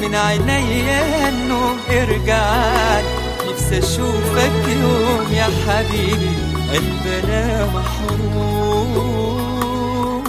من عينيا النوم ارجع نفسي اشوفك يوم يا حبيبي قلبنا محروم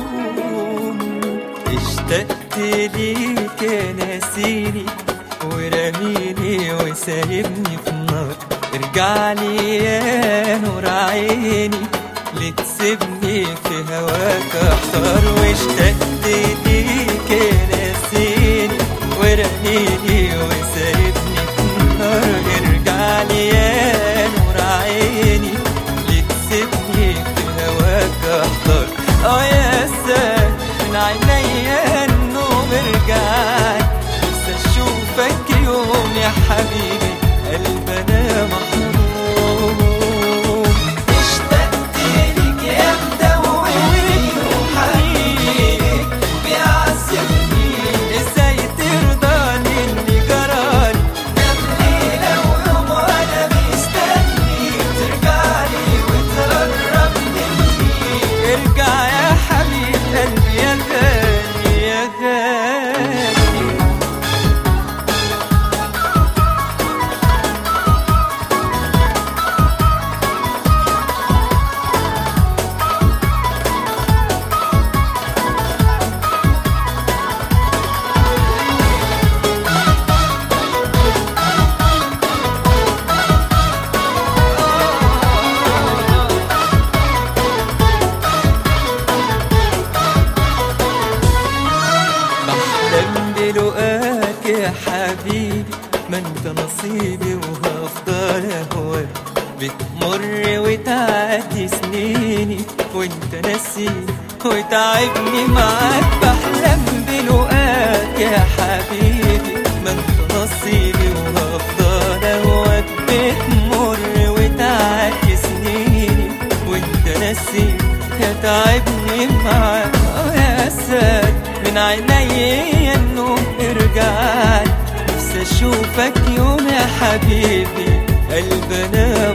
اشتقت ليك يا ناسيني ورميني وسايبني في النار ارجع لي يا نور عيني لتسيبني في هواك احتار واشتقت ليك يا ناسيني ورميني وسايبني في النار ارجع لي يا نور عيني لتسيبني في هواك احتار اه يا ساد من عينيا النوم ارجع نفسي اشوفك يوم يا حبيبي قلبنا محروم اشتقت ليك يا مدوبني وحبيبي بيعذبني ازاي ترضاني اللي جرالي كام ليلة ويوم وانا مستني ترجعلي وتقرب مني ارجع يا حبيب قلبي يا غالي يا غالي بحلم بلقاك يا حبيبي ما انت نصيبي وهفضل اهواك بتمر وتعدي سنيني وانت ناسيني وتعبني معاك بحلم بلقاك يا حبيبي ما انت نصيبي وهفضل اهواك بتمر وتعدي سنيني وانت ناسيني هتعبني معاك اه يا ساد من عيني النوم ارجع نفسي اشوفك يوم يا حبيبي قلبنا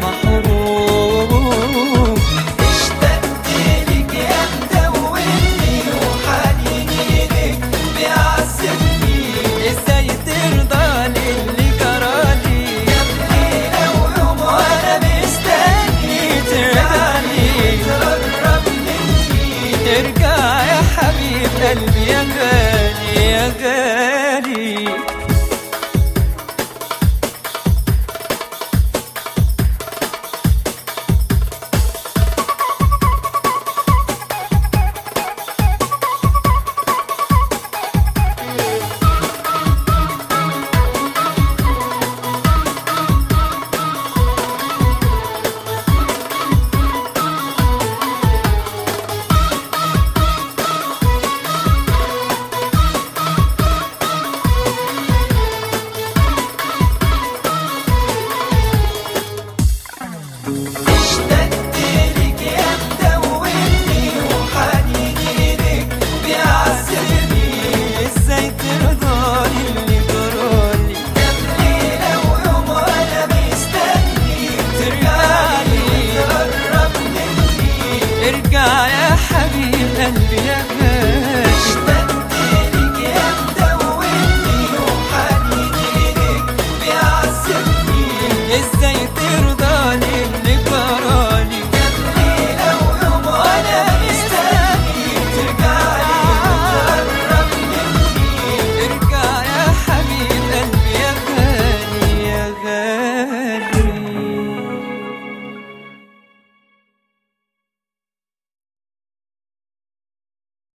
محروم اشتقت ليك يا مدوبني وحنيني ليك بيعذبني ازاي ترضى اللي جرالي يا ليلة ويوم وانا مستني ترجعني تقرب مني ترجع يا حبيب قلبي يا غالي يا غالي اشتقت ليك يا مدوبني وحنيني ليك بيعذبني ازاي ترضى